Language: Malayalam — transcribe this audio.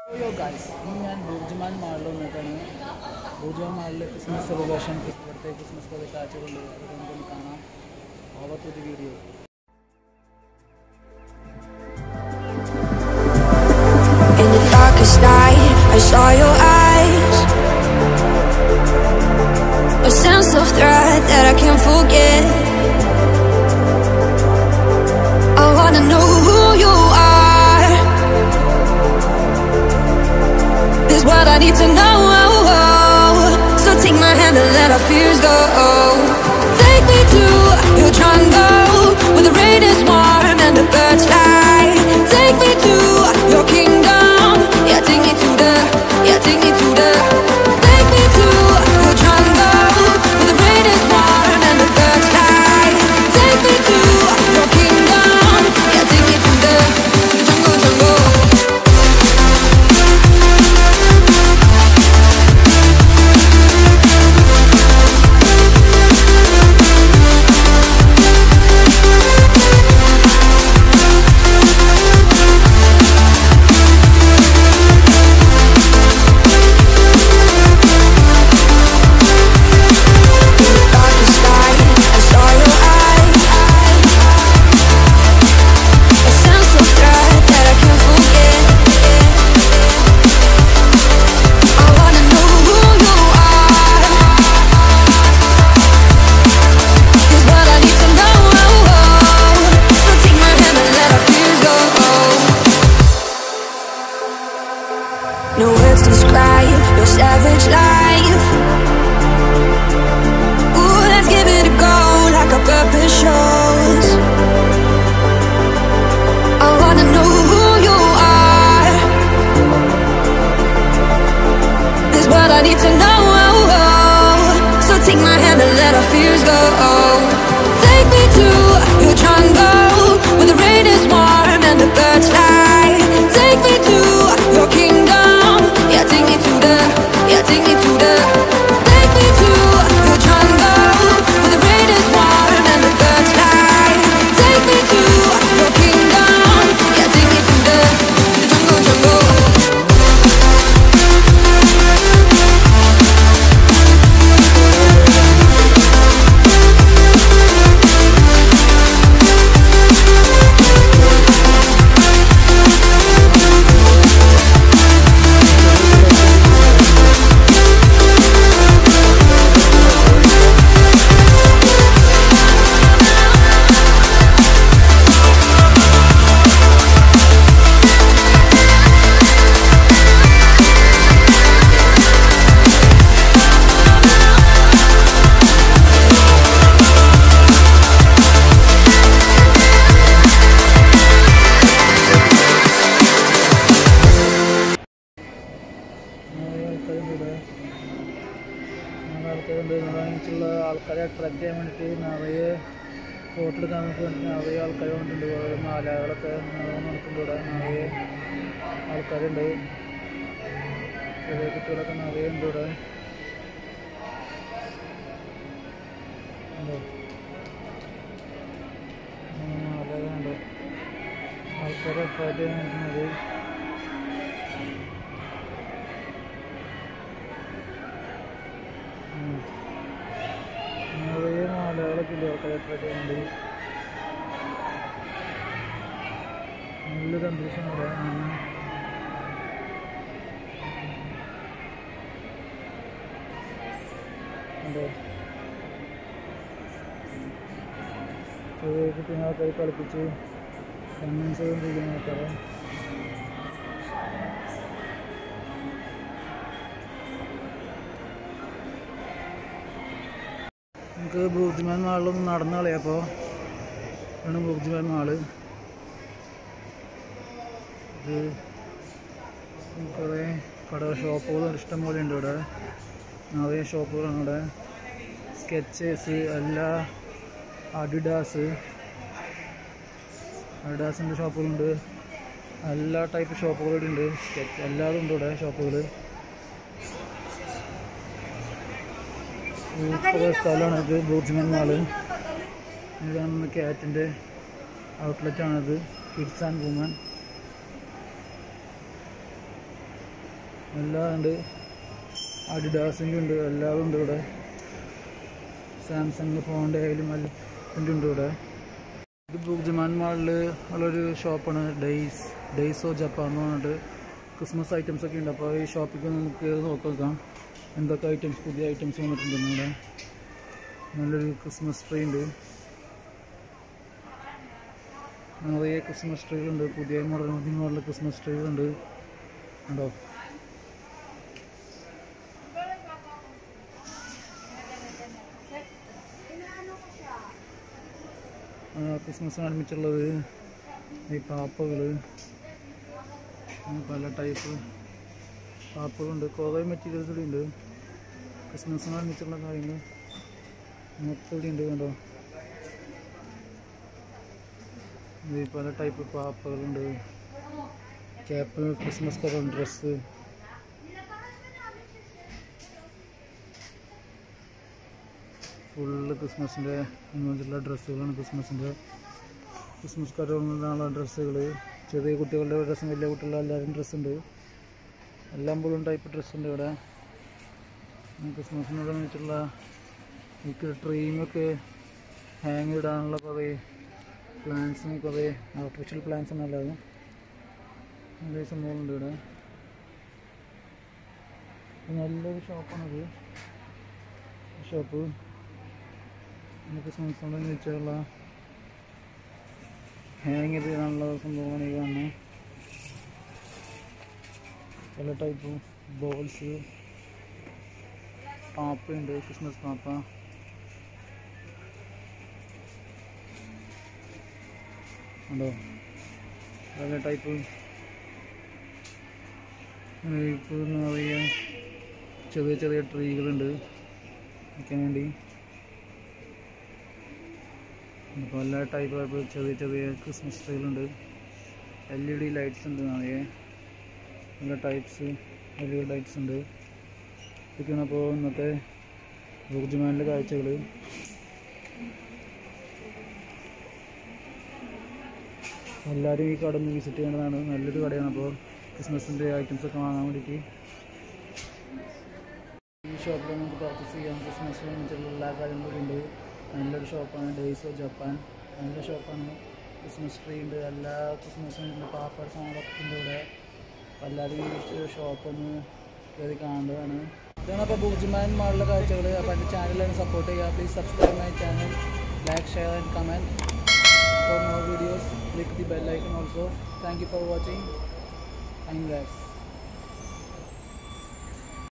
യോ ഗൈസ് ഇന്ന് ഞാൻ ബുർജ്മാൻ മാളിൽ വന്നിട്ടാണ് ബുർജ്മാൻ മാളിൽ ക്രിസ്മസ് സെലിബ്രേഷൻ ഇവിടുത്തെ ക്രിസ്മസ് പോലെ കാഴ്ചകളുണ്ട് അത് നമുക്കൊന്ന് കാണാം over to the video In the darkest night, I saw your eyes. A sense of threat that I can't forget. I wanna know who you are. Is what I need to know. So take my hand and let our fears go. Take me to your jungle where the rain is warm and the birds fly. Take me to your kingdom. Yeah, take me to the. Yeah, take me to the. Take me to your jungle where the rain is warm and the birds fly. Take me to your kingdom. Yeah, take me to the. To the jungle, jungle. Darkest night, I saw your eyes. A sense of threat that I can't forget. I wanna know who you are. Is what I need to know. So take my hand and let our fears go. No words describe your savage life. Ooh, let's give it a go like our purpose shows. I wanna know who you are. Is what I need to know. So take my hand and let our fears go. Take me to your jungle where the rain is warm and the birds fly. Take me to your kingdom. Yeah, take me to the. Yeah, take me to the. Take me to your jungle where the rain is warm and the birds fly. Take me to your kingdom. Yeah, take me to the. To the jungle, jungle. നിറയെ ആൾക്കാരുണ്ട് ഇവിടെ നിറയെ ആൾക്കാരുണ്ട് നിറഞ്ഞിട്ടുള്ള ആൾക്കാരെ അട്രാക്ട് ചെയ്യാൻ വേണ്ടിയിട്ട് നിറയെ ഫോട്ടോ എടുക്കാൻ വേണ്ടി നിറയെ ആൾക്കാർ വന്നിട്ടുണ്ട് കുറേ മാലകളൊക്കെ നിറയെ നടക്കുന്നുണ്ട് ഇവിടെ നിറയെ ആൾക്കാരുണ്ട് ചെറിയ കുട്ടികളൊക്കെ നിറയെ ഉണ്ട് ഇവിടെ ഉണ്ടോ? ആ, മാലകളുണ്ട് ആൾക്കാരെ അട്രാക്ട് ചെയ്യാൻ വേണ്ടി നിറയെ മാലകളൊക്കെ ഉണ്ട് ആൾക്കാരെ അട്രാക്ട് ചെയ്യാൻ വേണ്ടി നല്ലൊരു അന്തരീക്ഷം ഇവിടെ ആണ് ഉണ്ടോ ചെറിയ കുട്ടികളൊക്കെ കളിപ്പിച്ച് കൺവിൻസ് ചെയ്തുകൊണ്ടിരിക്കുന്ന ആൾക്കാരെ നമുക്ക് ബുർജ്മാൻ മാളിലൊന്ന് നടന്ന് കളയപ്പോൾ ആണ് ബുർജ്മാൻ മാള് ഇത് കുറേ കട ഷോപ്പുകൾ ഇഷ്ടംപോലെ ഉണ്ട് ഇവിടെ നിറയെ ഷോപ്പുകളാണ് ഇവിടെ സ്കെച്ചേഴ്സ് എല്ലാ അഡിഡാസ് അഡിഡാസിൻ്റെ ഷോപ്പുകളുണ്ട് എല്ലാ ടൈപ്പ് ഷോപ്പുകളും ഉണ്ട് സ്കെച്ച് എല്ലാതും ഉണ്ട് ഇവിടെ ഷോപ്പുകൾ സൂപ്പർ സ്ഥലമാണ് ഇത് ബുർജ്മാൻ മാള് ഇതാണ് ക്യാറ്റിൻ്റെ ഔട്ട്ലെറ്റാണിത് കിഡ്സ് ആൻഡ് വുമൻ എല്ലാം ഉണ്ട് അഡിഡാസിൻ്റെ ഉണ്ട് എല്ലാം ഉണ്ട് ഇവിടെ സാംസങ് ഫോണിൻ്റെ ആയാലും എല്ലാം ഉണ്ട് ഇവിടെ ഇത് ബുക്ജമാൻ മാളിൽ ഉള്ളൊരു ഷോപ്പാണ് ഡെയ്സ് ഡെയ്സോ ജപ്പാൻ എന്ന് പറഞ്ഞിട്ട് ക്രിസ്മസ് ഐറ്റംസ് ഒക്കെ ഉണ്ട് അപ്പോൾ ഈ ഷോപ്പിൽ നമുക്ക് കയറി നോക്കാം എന്തൊക്കെ ഐറ്റംസ് പുതിയ ഐറ്റംസ് വന്നിട്ടുണ്ട് ഇവിടെ നല്ലൊരു ക്രിസ്മസ് ട്രീ ഉണ്ട് നിറയെ ക്രിസ്മസ് ട്രീകളുണ്ട് പുതിയ മോഡൽ മോഡൽ ക്രിസ്മസ് ട്രീകളുണ്ട് ഉണ്ടോ ക്രിസ്മസ് ആരംഭിച്ചുള്ളത് ഈ പാപ്പകൾ പല ടൈപ്പ് പാപ്പകളുണ്ട് കുറേ മെറ്റീരിയൽസ് ഇവിടെ ഉണ്ട് ക്രിസ്മസിന് ആരംഭിച്ചുള്ള കാര്യങ്ങൾ മൊത്തം ഇവിടെ ഉണ്ട് കണ്ടോ ഇത് പല ടൈപ്പ് പാപ്പകളുണ്ട് cap Christmas carol dress full ക്രിസ്മസിൻ്റെ അനുബന്ധിച്ചുള്ള ഡ്രസ്സുകളാണ് ക്രിസ്മസിൻ്റെ ക്രിസ്മസ് കരോളിനുള്ള ഡ്രസ്സുകൾ ചെറിയ കുട്ടികളുടെ ഡ്രസ്സും വലിയ കുട്ടികളുടെ എല്ലാവരും ഡ്രസ്സുണ്ട് എല്ലാം പോലും ടൈപ്പ് ഡ്രസ്സുണ്ട് ഇവിടെ ക്രിസ്മസിനോടനുബന്ധിച്ചുള്ള ഈ ട്രീമൊക്കെ ഹാങ് ഇടാനുള്ള കുറേ പ്ലാന്റ്സും കുറേ ആർട്ടിഫിഷ്യൽ പ്ലാന്റ്സ് ആണ് അല്ലാതെ നല്ല സംഭവമുണ്ട് ഇവിടെ ഇത് നല്ലൊരു ഷോപ്പാണത് ഷോപ്പ് നമുക്ക് സംസ്ഥാനം വെച്ചുള്ള ഹാങ് ചെയ്ത് ഇടാനുള്ള സംഭവമാണ് ഈ കാണുന്നത് പല ടൈപ്പ് ബോൾസ് പാപ്പയുണ്ട് ക്രിസ്മസ് പാപ്പ ഉണ്ടോ പല ടൈപ്പ് ഇപ്പോൾ എന്താ പറയുക ചെറിയ ചെറിയ ട്രീകളുണ്ട് വയ്ക്കാൻ വേണ്ടി അപ്പോൾ എല്ലാ ടൈപ്പ് ടൈപ്പ് ചെറിയ ചെറിയ ക്രിസ്മസ് ട്രീകളുണ്ട് എൽ ഇ ഡി ലൈറ്റ്സ് ഉണ്ട് നിറയെ നല്ല types L E D lights ഉണ്ട് ഇതൊക്കെയാണ് അപ്പോൾ ഇന്നത്തെ ഊർജ്ജമാനിലെ കാഴ്ചകൾ എല്ലാവരും ഈ കട ഒന്ന് വിസിറ്റ് ചെയ്യേണ്ടതാണ് നല്ലൊരു കടയാണ് അപ്പോൾ ക്രിസ്മസിൻ്റെ ഐറ്റംസ് ഒക്കെ വാങ്ങാൻ വേണ്ടിയിട്ട് ഈ ഷോപ്പിൽ നമുക്ക് പർച്ചേസ് ചെയ്യാം ക്രിസ്മസിന് വേണ്ടിയിട്ടുള്ള എല്ലാ കാര്യങ്ങളും ഉണ്ട് നല്ലൊരു ഷോപ്പാണ് ഡേയ്സോ ജപ്പാൻ നല്ല ഷോപ്പാണ് ക്രിസ്മസ് ട്രീ ഉണ്ട് എല്ലാ ക്രിസ്മസിനും പാപ്പർ സാധനങ്ങളൊക്കെ ഉണ്ട് ഇവിടെ അപ്പോൾ എല്ലാവരും ഈ ഷോപ്പൊന്ന് കയറി കാണേണ്ടതാണ് ഇതാണ് അപ്പോൾ ബുർജുമാൻ മാളിലെ കാഴ്ചകൾ അപ്പോൾ എൻ്റെ ചാനലിൽ സപ്പോർട്ട് ചെയ്യുക please subscribe my channel like share and comment for more videos click the bell icon also thank you for watching thank guys